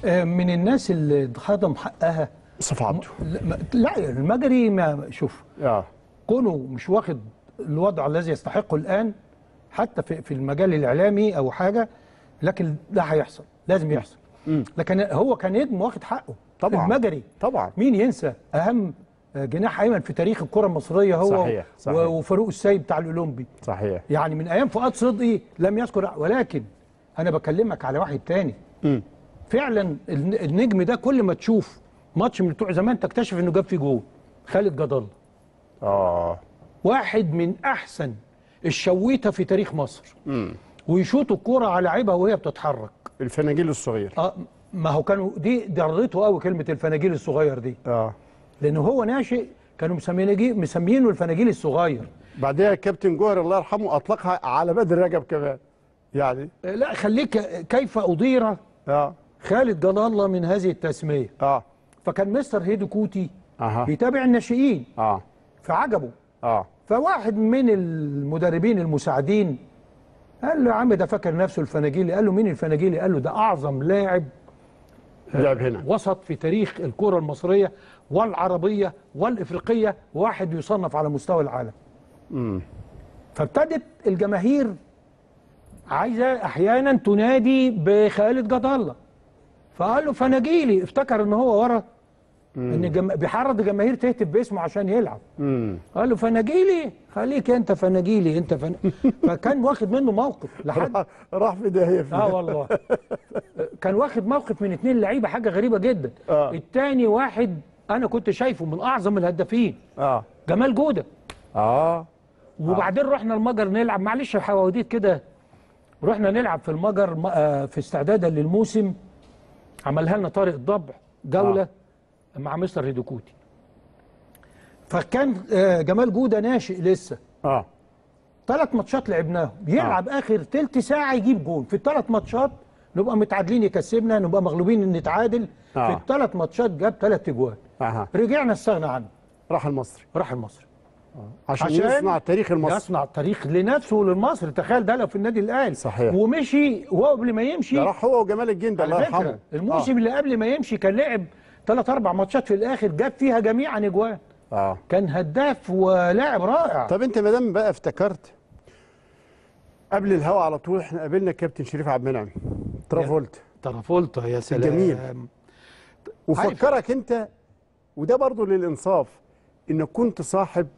آه، من الناس اللي هضم حقها مصطفى عبده لا ما- لا المجري ما شوف اه كونه مش واخد الوضع الذي يستحقه الان حتى في في المجال الاعلامي او حاجه لكن ده هيحصل لازم يحصل لكن هو كان نجم واخد حقه طبعاً. المجري طبعا مين ينسى اهم جناح ايمن في تاريخ الكره المصريه هو صحيح، صحيح. و- وفاروق السيد بتاع الاولمبي صحيح يعني من ايام فؤاد صدقي لم يذكر ولكن انا بكلمك على واحد تاني مم. فعلا الن- النجم ده كل ما تشوف ماتش من بتوع زمان تكتشف انه جاب فيه جول خالد جد الله اه واحد من احسن الشويته في تاريخ مصر ويشوط الكوره على لعيبها وهي بتتحرك الفناجيل الصغير اه ما هو كانوا دي ضرته قوي كلمه الفناجيل الصغير دي اه لانه هو ناشئ كانوا مسمينه مسمينه الفناجيل الصغير بعدها كابتن جوهر الله يرحمه اطلقها على بدر رجب كمان يعني آه، لا خليك كيف اضير اه خالد جد الله من هذه التسميه اه فكان مستر هيدو كوتي اها بيتابع الناشئين اه فعجبه اه فواحد من المدربين المساعدين قال له يا عم ده فاكر نفسه الفناجيلي قال له مين الفناجيلي قال له ده اعظم لاعب لعب هنا وسط في تاريخ الكره المصريه والعربيه والافريقيه واحد يصنف على مستوى العالم امم فابتدت الجماهير عايزه احيانا تنادي بخالد جد الله فقال له فناجيلي افتكر ان هو ورا ان جم... بيحرض الجماهير تهتف باسمه عشان يلعب امم قال له فناجيلي خليك انت فناجيلي انت فن... فكان واخد منه موقف لحد راح في داهيه في اه والله كان واخد موقف من اتنين لعيبه حاجه غريبه جدا آه. التاني واحد انا كنت شايفه من اعظم الهدافين اه جمال جوده اه وبعدين رحنا المجر نلعب معلش حواديت كده رحنا نلعب في المجر م- آه، في استعدادا للموسم عملها لنا طارق الضبع جوله آه. مع مستر هيدوكوتي فكان آه، جمال جوده ناشئ لسه اه ثلاث ماتشات لعبناهم يلعب آه. اخر تلت ساعه يجيب جون في الثلاث ماتشات نبقى متعادلين يكسبنا نبقى مغلوبين نتعادل آه. في الثلاث ماتشات جاب ثلاث اجوان اها رجعنا استغنى عنه راح المصري راح المصري عشان, عشان يصنع تاريخ المصري يصنع التاريخ لنفسه وللمصري تخيل ده لو في النادي الاهلي صحيح. ومشي وهو قبل ما يمشي ده راح هو وجمال الجندي الله على فكره يرحمه الموسم اللي قبل ما يمشي كان لعب ثلاث اربع ماتشات في الاخر جاب فيها جميعا اجوان اه, آه. كان هداف ولاعب رائع طب انت ما دام بقى افتكرت قبل الهوا على طول احنا قابلنا كابتن شريف عبد المنعم ترافولت ترافولتا يا سلام جميل. وفكرك انت وده برضه للانصاف انك كنت صاحب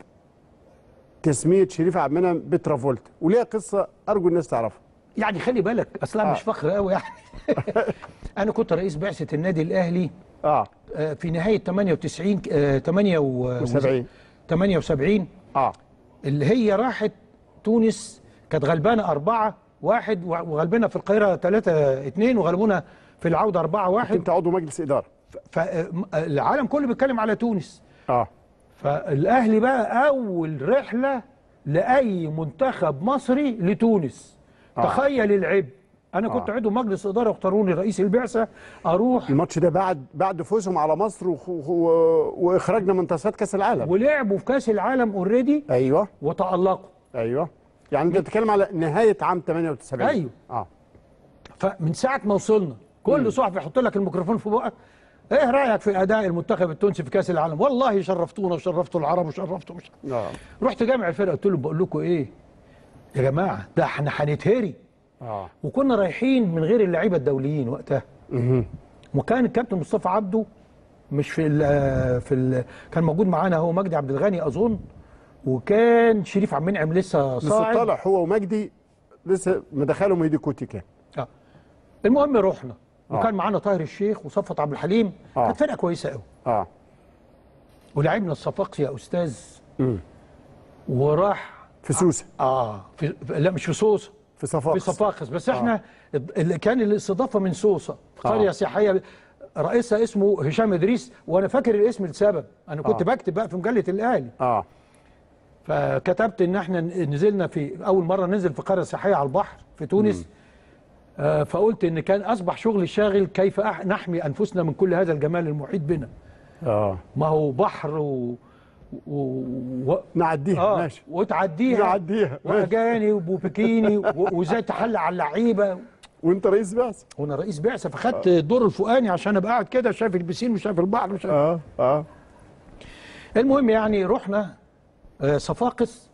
تسميه شريف عبد المنعم بترافولت وليها قصه ارجو الناس تعرفها يعني خلي بالك اصلا آه. مش فخر قوي يعني انا كنت رئيس بعثه النادي الاهلي اه آه، في نهايه 98 آه، 78 و70 78 اه اللي هي راحت تونس كانت غلبانه 4 1 وغلبنا في القاهره 3 2 وغلبونا في العوده 4 1 انت عضو مجلس اداره فالعالم كله بيتكلم على تونس اه فالاهلي بقى اول رحله لاي منتخب مصري لتونس آه. تخيل العبء انا كنت آه. عضو مجلس اداره واختاروني رئيس البعثه اروح الماتش ده بعد بعد فوزهم على مصر وخ- و- واخراجنا من تصفيات كاس العالم ولعبوا في كاس العالم اوريدي ايوه وتالقوا ايوه يعني انت بتتكلم على نهايه عام 78 أيوه. اه فمن ساعه ما وصلنا كل صحفي يحط لك الميكروفون في بقك ايه رايك في اداء المنتخب التونسي في كاس العالم والله شرفتونا وشرفتوا العرب وشرفتوا مش اه رحت جامع الفرقه قلت لهم بقول لكم ايه يا جماعه ده احنا هنتهري اه وكنا رايحين من غير اللعيبه الدوليين وقتها مهم. وكان الكابتن مصطفى عبده مش في ال في ال كان موجود معانا هو مجدي عبد الغني اظن وكان شريف عبد المنعم لسه لسه صاعد طالع هو ومجدي لسه مدخلهم هيدي كوتي كان آه. المهم رحنا آه. وكان معانا طاهر الشيخ وصفت عبد الحليم آه. كانت فرقه كويسه قوي اه ولعبنا الصفاقسي يا استاذ مم. وراح في سوسه اه في في- لا مش في صوصه في صفاقس في صفاقس بس احنا اللي كان الاستضافه من سوسه قريه آه. سياحيه رئيسها اسمه هشام ادريس وانا فاكر الاسم لسبب انا كنت آه. بكتب بقى في مجله الاهلي اه فكتبت ان احنا نزلنا في اول مره ننزل في قريه سياحيه على البحر في تونس آه فقلت ان كان اصبح شغلي الشاغل كيف أح- نحمي انفسنا من كل هذا الجمال المحيط بنا اه ما هو بحر و, و... و... نعديها اه ماشي وتعديها نعديها ماشي واجانب وبكيني و- وازاي تحل على اللعيبه وانت رئيس بعثه وانا رئيس بعثه فخدت الدور الفوقاني عشان ابقى قاعد كده شايف البسين وشايف البحر وشايف اه اه المهم يعني رحنا آه، صفاقس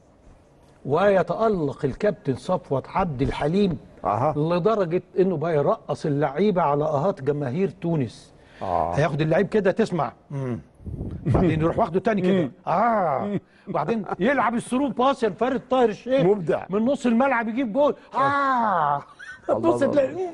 ويتألق الكابتن صفوت عبد الحليم اها لدرجة انه بقى يرقص اللعيبة على اهات جماهير تونس اه هياخد اللعيب كده تسمع مم. بعدين يروح واخده تاني كده اه وبعدين يلعب الثرو باس لفارد طاهر الشيخ مبدع. من نص الملعب يجيب جول اه بص الله تلاقي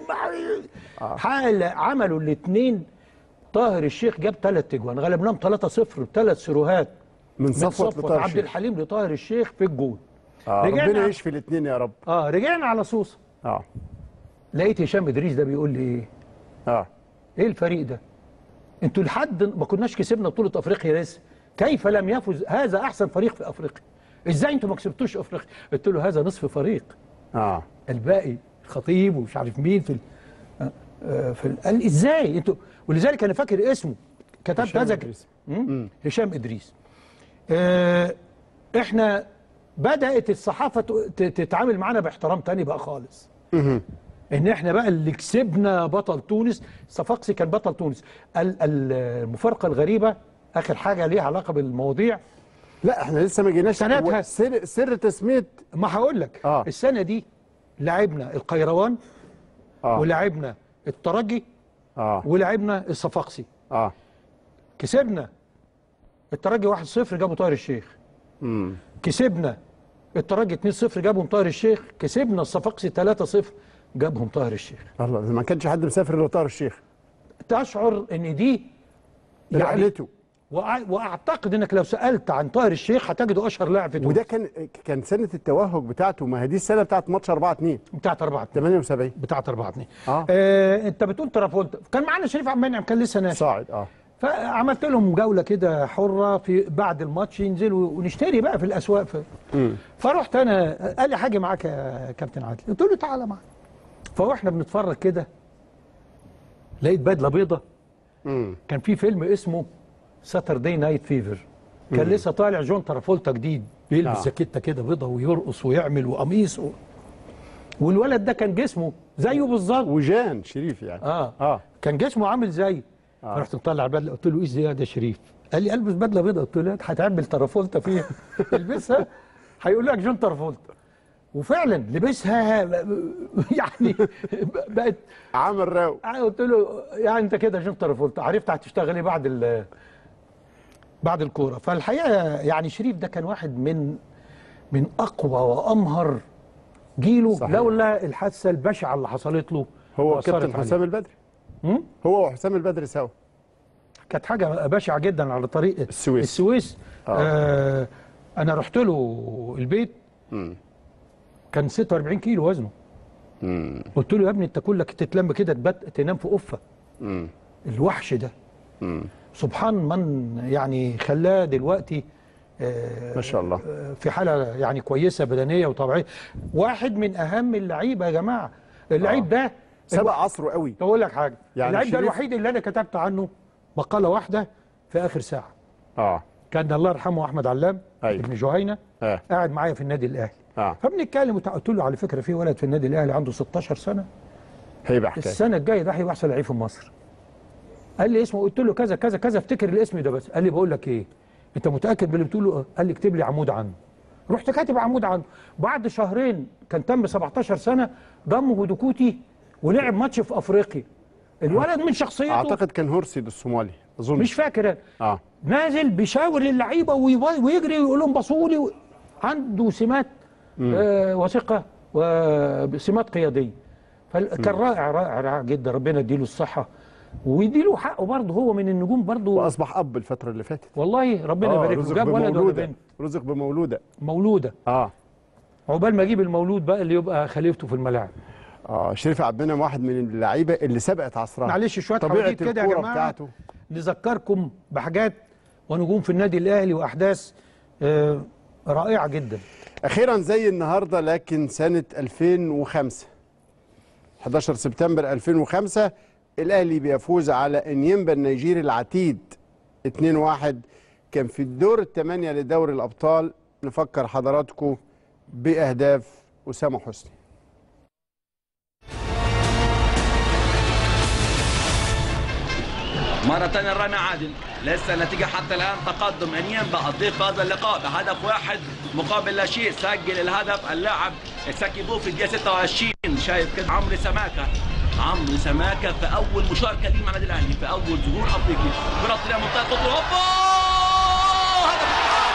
حال عملوا الاثنين طاهر الشيخ جاب ثلاث اجوان غلبناهم 3-0 بثلاث سيروهات من من صفوت صفوت لطاهر عبد الشيخ. الحليم لطاهر الشيخ في الجول آه رجعنا- ربنا يشفي الاثنين يا رب اه رجعنا على صوصه اه لقيت هشام ادريس ده بيقول لي ايه اه ايه الفريق ده انتوا لحد ما كناش كسبنا بطوله افريقيا لسه كيف لم يفز هذا احسن فريق في افريقيا ازاي انتوا ما كسبتوش افريقيا قلت له هذا نصف فريق اه الباقي خطيب ومش عارف مين في ال... آه، آه، في ال... قال لي ازاي انتوا ولذلك انا فاكر اسمه كتبت هشام هذا إدريس. مم؟ هشام ادريس آه احنا بدات الصحافه ت- ت- تتعامل معانا باحترام تاني بقى خالص ان احنا بقى اللي كسبنا بطل تونس صفاقسي كان بطل تونس ال- ال- المفارقه الغريبه اخر حاجه ليها علاقه بالمواضيع لا احنا لسه ما جيناش سنتها. هو سر سر تسميه ما هقول لك آه. السنه دي لعبنا القيروان اه ولعبنا الترجي اه ولعبنا الصفاقسي اه كسبنا الترجي 1-0 جابوا طاهر الشيخ امم كسبنا الترجي 2-0 جابهم طاهر الشيخ كسبنا الصفاقسي 3-0 جابهم طاهر الشيخ الله ما كانش حد مسافر الا طاهر الشيخ تشعر ان دي يعني رحلته وأع- واعتقد انك لو سالت عن طاهر الشيخ هتجده اشهر لاعب في تونس وده كان كان سنه التوهج بتاعته ما هي دي السنه بتاعت ماتش 4 2 بتاعت 4 2 78 بتاعت 4 2 آه. آه انت بتقول ترافولتا كان معانا شريف عبد المنعم كان لسه ناشئ صاعد اه فعملت لهم جوله كده حره في بعد الماتش ينزلوا ونشتري بقى في الاسواق في فرحت انا قال لي حاجه معاك يا كابتن عادل قلت له تعالى معايا فاحنا بنتفرج كده لقيت بدله بيضه امم كان في فيلم اسمه ساتردي نايت فيفر كان لسه طالع جون ترافولتا جديد بيلبس آه. جاكيته كده بيضه ويرقص ويعمل وقميص و... والولد ده كان جسمه زيه بالظبط وجان شريف يعني اه اه كان جسمه عامل زي آه. رحت مطلع البدله قلت له ايش دي يا ده شريف قال لي البس بدله بيضاء قلت له هتعمل ترافولتا فيها البسها هيقول لك جون ترافولتا وفعلا لبسها يعني بقت عامل راو قلت له يعني انت كده جون ترافولتا عرفت هتشتغل ايه بعد ال بعد الكوره فالحقيقه يعني شريف ده كان واحد من من اقوى وامهر جيله صحيح. لولا الحادثه البشعه اللي حصلت له هو وأثرت كابتن عليه. حسام البدري مم؟ هو وحسام البدري سوا كانت حاجه بشعه جدا على طريق السويس. السويس آه. آه انا رحت له البيت امم كان 46 كيلو وزنه امم قلت له يا ابني انت كلك تتلم كده تبات تنام في قفه امم الوحش ده امم سبحان من يعني خلاه دلوقتي آه، ما شاء الله آه، في حاله يعني كويسه بدنيه وطبيعيه واحد من اهم اللعيبه يا جماعه اللعيب ده سبق عصره قوي اقول لك حاجه يعني اللعيب ده شريف- الوحيد اللي انا كتبت عنه مقاله واحده في اخر ساعه اه كان الله يرحمه احمد علام أيوة. ابن جهينه اه قاعد معايا في النادي الاهلي اه فبنتكلم وتع- قلت له على فكره في ولد في النادي الاهلي عنده 16 سنه هيبقى حكايه السنه الجايه ده هيبقى احسن لعيب في مصر قال لي اسمه قلت له كذا كذا كذا افتكر الاسم ده بس قال لي بقول لك ايه انت متاكد من اللي بتقوله آه. قال لي اكتب لي عمود عنه رحت كاتب عمود عنه بعد شهرين كان تم 17 سنه ضمه هدوكوتي ولعب ماتش في افريقيا الولد من شخصيته اعتقد كان هورسي الصومالي اظن مش فاكر أنا. اه نازل بيشاور للعيبه ويب- ويجري ويقول لهم بصوا لي و- عنده سمات آه وثقه وسمات قياديه فكان رائع رائع رائع جدا ربنا يديله الصحه ويديله حقه برضه هو من النجوم برضه واصبح اب الفتره اللي فاتت والله ربنا آه، يبارك له رزق جاب ولد ولا بمولوده بنت رزق بمولوده مولوده اه عقبال ما اجيب المولود بقى اللي يبقى خليفته في الملاعب اه شريف عبد المنعم واحد من اللعيبه اللي سبقت عصرها معلش شويه طبيعه حواديت كده يا الكوره جماعه بتاعته نذكركم بحاجات ونجوم في النادي الاهلي واحداث آه رائعه جدا اخيرا زي النهارده لكن سنه 2005 11 سبتمبر 2005 الاهلي بيفوز على انيمبا النيجيري العتيد 2-1 كان في الدور الثمانيه لدوري الابطال نفكر حضراتكم باهداف اسامه حسني مرة ثانية الرمي عادل لسه النتيجة حتى الآن تقدم انيمبا الضيف هذا اللقاء بهدف واحد مقابل لا شيء سجل الهدف اللاعب ساكيبو في الدقيقة 26 شايف كده عمرو سماكة عمرو سماكة في أول مشاركة ليه مع النادي الأهلي في أول ظهور أفريقي كرة طريقة منطقة خطوة هوبا هدف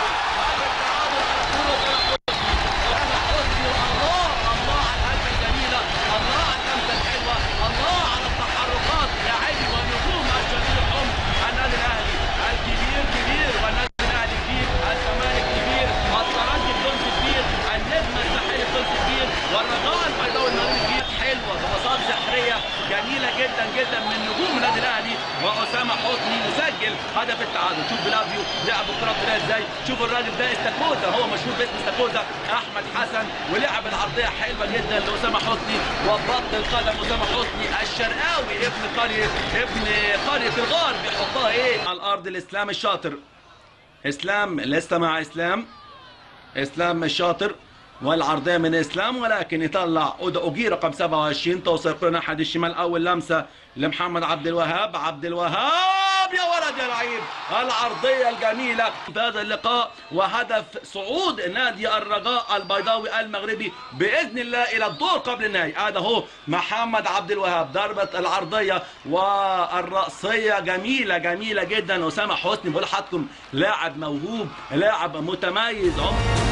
الله الله على الهجمة الجميلة الله على اللمسة الحلوة الله على التحركات لاعبي ونجوم الجميل هم النادي الأهلي الكبير كبير والنادي الأهلي كبير الزمالك كبير الطرنج التونسي كبير النجم الساحلي التونسي كبير والرجاء البيضاوي المغربي كبير حلوة ببساطة سحرية جميلة جدا جدا من نجوم النادي الأهلي وأسامة حسني يسجل هدف التعادل شوف بلافيو لعب الكرة بطريقة ازاي شوف الراجل ده استاكوزا هو مشهور باسم استاكوزا أحمد حسن ولعب العرضية حلوة جدا لأسامة حسني وبط القدم أسامة حسني الشرقاوي ابن قرية ابن قرية الغار بيحطها ايه على الأرض الإسلام الشاطر إسلام لسه مع إسلام اسلام الشاطر والعرضيه من اسلام ولكن يطلع اوجي رقم 27 توصل الكره ناحيه الشمال اول لمسه لمحمد عبد الوهاب عبد الوهاب يا ولد يا لعيب العرضيه الجميله في هذا اللقاء وهدف صعود نادي الرجاء البيضاوي المغربي باذن الله الى الدور قبل النهائي هذا هو محمد عبد الوهاب ضربه العرضيه والراسيه جميله جميله جدا اسامه حسني بقول لحضراتكم لاعب موهوب لاعب متميز عمر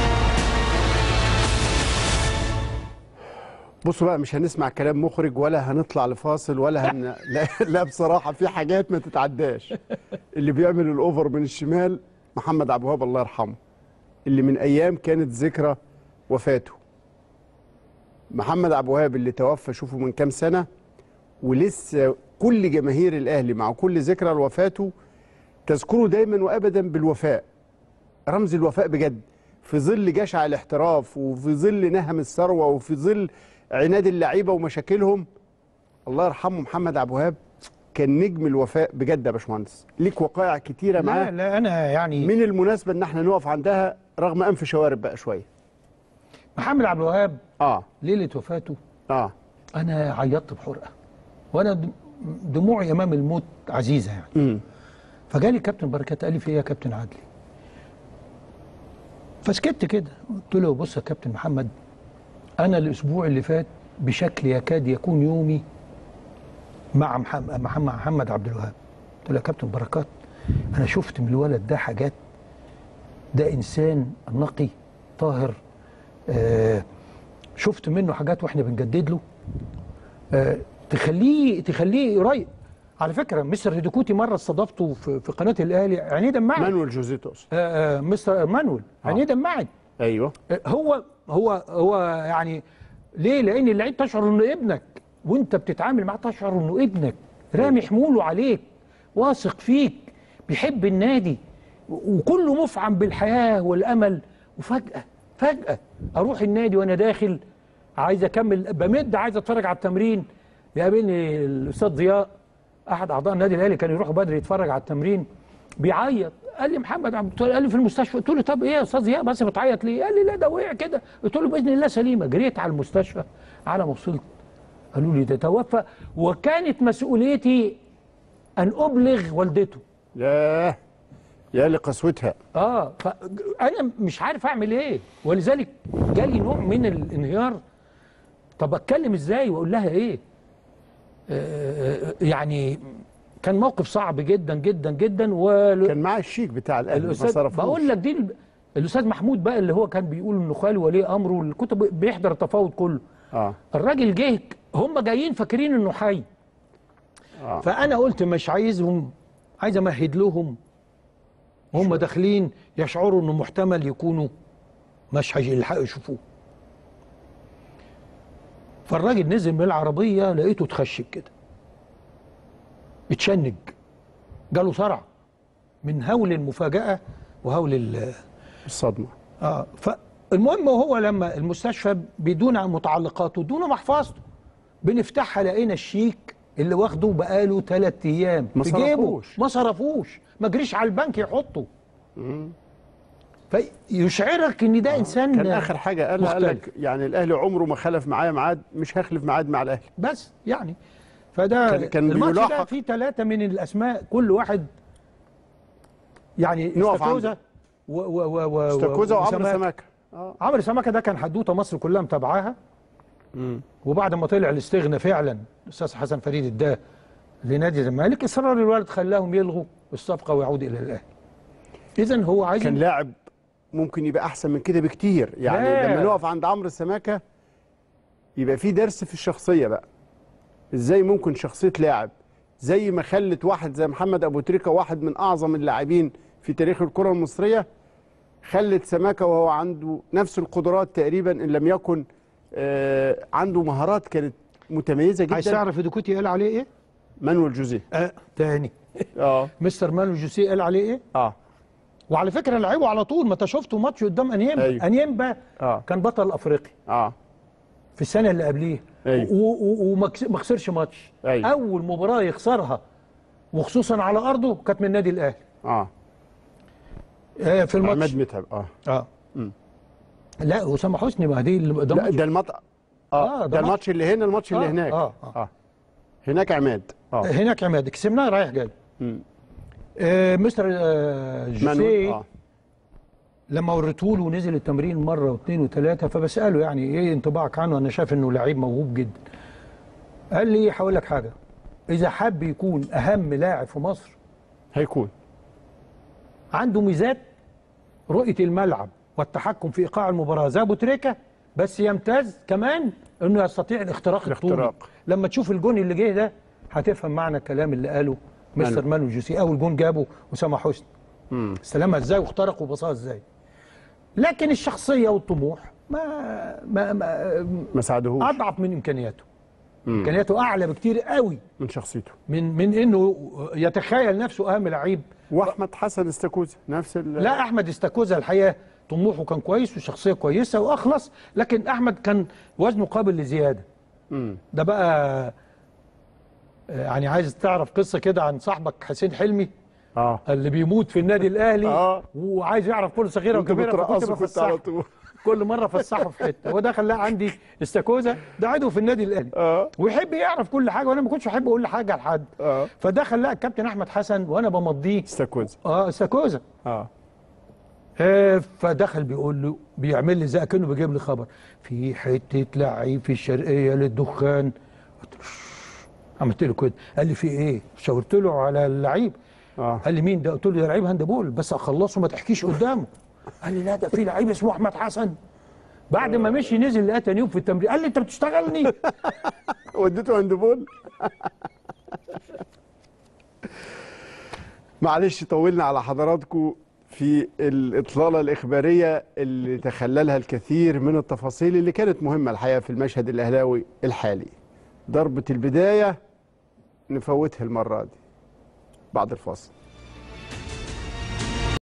بصوا بقى مش هنسمع كلام مخرج ولا هنطلع لفاصل ولا هن... لا, لا بصراحه في حاجات ما تتعداش اللي بيعمل الاوفر من الشمال محمد عبد الوهاب الله يرحمه اللي من ايام كانت ذكرى وفاته محمد عبد الوهاب اللي توفى شوفوا من كام سنه ولسه كل جماهير الاهلي مع كل ذكرى لوفاته تذكره دايما وابدا بالوفاء رمز الوفاء بجد في ظل جشع الاحتراف وفي ظل نهم الثروه وفي ظل عناد اللعيبه ومشاكلهم الله يرحمه محمد عبد الوهاب كان نجم الوفاء بجد يا باشمهندس ليك وقائع كتيره لا معاه لا انا يعني من المناسبه ان احنا نقف عندها رغم انف شوارب بقى شويه محمد عبد الوهاب اه ليله وفاته اه انا عيطت بحرقه وانا دم- دموعي امام الموت عزيزه يعني امم فجالي كابتن بركات قال لي في ايه يا كابتن عدلي فسكت كده قلت له بص يا كابتن محمد انا الاسبوع اللي فات بشكل يكاد يكون يومي مع محمد محمد, محمد عبد الوهاب قلت له يا كابتن بركات انا شفت من الولد ده حاجات ده انسان نقي طاهر آه شفت منه حاجات واحنا بنجدد له آه تخليه تخليه قريب على فكره مستر هيدوكوتي مره استضافته في, في قناه الاهلي عينيه دمعت مانويل جوزيه تقصد آه آه مستر مانويل عينيه دمعت ايوه آه هو هو هو يعني ليه؟ لان اللعيب تشعر انه ابنك وانت بتتعامل معاه تشعر انه ابنك رامي حموله عليك واثق فيك بيحب النادي و- وكله مفعم بالحياه والامل وفجاه فجاه اروح النادي وانا داخل عايز اكمل بمد عايز اتفرج على التمرين يقابلني الاستاذ ضياء احد اعضاء النادي الاهلي كان يروح بدري يتفرج على التمرين بيعيط قال لي محمد عبد الطارق قال لي في المستشفى قلت له طب ايه يا استاذ ضياء بس بتعيط ليه؟ قال لي لا ده وقع كده قلت له باذن الله سليمه جريت على المستشفى على ما وصلت قالوا لي ده توفى وكانت مسؤوليتي ان ابلغ والدته ياه يا لقسوتها اه فانا مش عارف اعمل ايه ولذلك جالي نوع من الانهيار طب اتكلم ازاي واقول لها ايه آه آه، يعني كان موقف صعب جدا جدا جدا وال... كان معاه الشيك بتاع الاهلي ما الاستاذ صرفوش بقول لك دي ال- الاستاذ محمود بقى اللي هو كان بيقول انه خالي ولي امره اللي كنت ب- بيحضر التفاوض كله اه الراجل جه هم جايين فاكرين انه حي آه. فانا قلت مش عايزهم عايز امهد لهم هم داخلين يشعروا انه محتمل يكونوا مش هيلحقوا يشوفوه فالراجل نزل من العربيه لقيته اتخشب كده اتشنج جاله صرع من هول المفاجاه وهول ال الصدمه اه فالمهم هو لما المستشفى بدون متعلقاته دون محفظته بنفتحها لقينا الشيك اللي واخده بقاله ثلاث ايام ما في جيبه صرفوش. ما صرفوش ما جريش على البنك يحطه فيشعرك ان ده انسان كان اخر حاجه قالها قال مختلف. لك يعني الاهلي عمره ما خلف معايا ميعاد مش هخلف ميعاد مع الاهلي بس يعني فده كان- كان الماتش ده بيلاحق- فيه ثلاثه من الاسماء كل واحد يعني نقف استاكوزا عنده. و و و و استاكوزا وعمرو وسماك. سماكه اه عمرو سمكه ده كان حدوته مصر كلها متابعاها وبعد ما طلع الاستغنى فعلا الاستاذ حسن فريد اداه لنادي الزمالك اصرار الوالد خلاهم يلغوا الصفقه ويعود الى الاهلي اذا هو عايز كان لاعب ممكن يبقى احسن من كده بكتير يعني لا. لما نقف عند عمرو السماكه يبقى في درس في الشخصيه بقى ازاي ممكن شخصيه لاعب زي ما خلت واحد زي محمد ابو تريكه واحد من اعظم اللاعبين في تاريخ الكره المصريه خلت سماكه وهو عنده نفس القدرات تقريبا ان لم يكن آه عنده مهارات كانت متميزه عايز جدا تعرف دوكوتي قال عليه ايه؟ مانويل جوزيه اه تاني اه مستر مانو جوسيه قال عليه ايه؟ اه وعلى فكره لعبه على طول ما انت شفته ماتش قدام انيمبا أيوه. انيمبا اه كان بطل افريقيا اه في السنه اللي قبليه أيوه. و- و- وما كس- ما خسرش ماتش أيوه. اول مباراه يخسرها وخصوصا على ارضه كانت من النادي الاهلي اه آه في الماتش عماد متعب اه اه لا اسامه حسني ما دي اللي- ده لا ماتش. ده المط آه، اه ده ده الماتش اللي هنا الماتش اللي آه، هناك آه، آه. اه هناك عماد اه هناك عماد كسبناه رايح جاي مم. آه مستر آه مانويل جوسيه اه لما وريته له ونزل التمرين مره واثنين وثلاثه فبساله يعني ايه انطباعك عنه انا شايف انه لعيب موهوب جدا قال لي هقول لك حاجه اذا حب يكون اهم لاعب في مصر هيكون عنده ميزات رؤيه الملعب والتحكم في ايقاع المباراه زي ابو تريكه بس يمتاز كمان انه يستطيع الاختراق الطولي الاختراق. لما تشوف الجون اللي جه ده هتفهم معنى الكلام اللي قاله مستر مانو جوسي اول جون جابه اسامه حسني مم. استلمها ازاي واخترق وبصاها ازاي لكن الشخصيه والطموح ما ما, ما ما ساعدهوش اضعف من امكانياته امكانياته اعلى بكتير قوي من شخصيته من من انه يتخيل نفسه اهم لعيب واحمد حسن استاكوزا نفس ال لا احمد استاكوزا الحقيقه طموحه كان كويس وشخصيه كويسه واخلص لكن احمد كان وزنه قابل لزياده مم. ده بقى آه، يعني عايز تعرف قصه كده عن صاحبك حسين حلمي اه اللي بيموت في النادي الاهلي آه. وعايز يعرف كل صغيره كنت وكبيره فكنت بترقصه كنت بفسحه. على طول كل مره فسحه في حته هو دخل لقى عندي استاكوزا ده عضو في النادي الاهلي اه ويحب يعرف كل حاجه وانا ما كنتش احب اقول حاجه لحد اه فدخل لقى الكابتن احمد حسن وانا بمضيه استاكوزا اه استاكوزا اه آه، فدخل بيقول له بيعمل لي زي كانه بيجيب لي خبر في حته لعيب في الشرقيه للدخان قلت له "شش". عملت له كده قال لي في ايه شاورت له على اللعيب اه قال لي مين ده قلت له ده لعيب هاندبول بس اخلصه ما تحكيش قدامه قال لي لا ده في لعيب اسمه احمد حسن بعد ما مشي نزل لقى تاني يوم في التمرين قال لي انت بتشتغلني وديته عند بول معلش طولنا على حضراتكم في الإطلالة الإخبارية اللي تخللها الكثير من التفاصيل اللي كانت مهمة الحقيقة في المشهد الأهلاوي الحالي ضربة البداية نفوتها المرة دي بعد الفاصل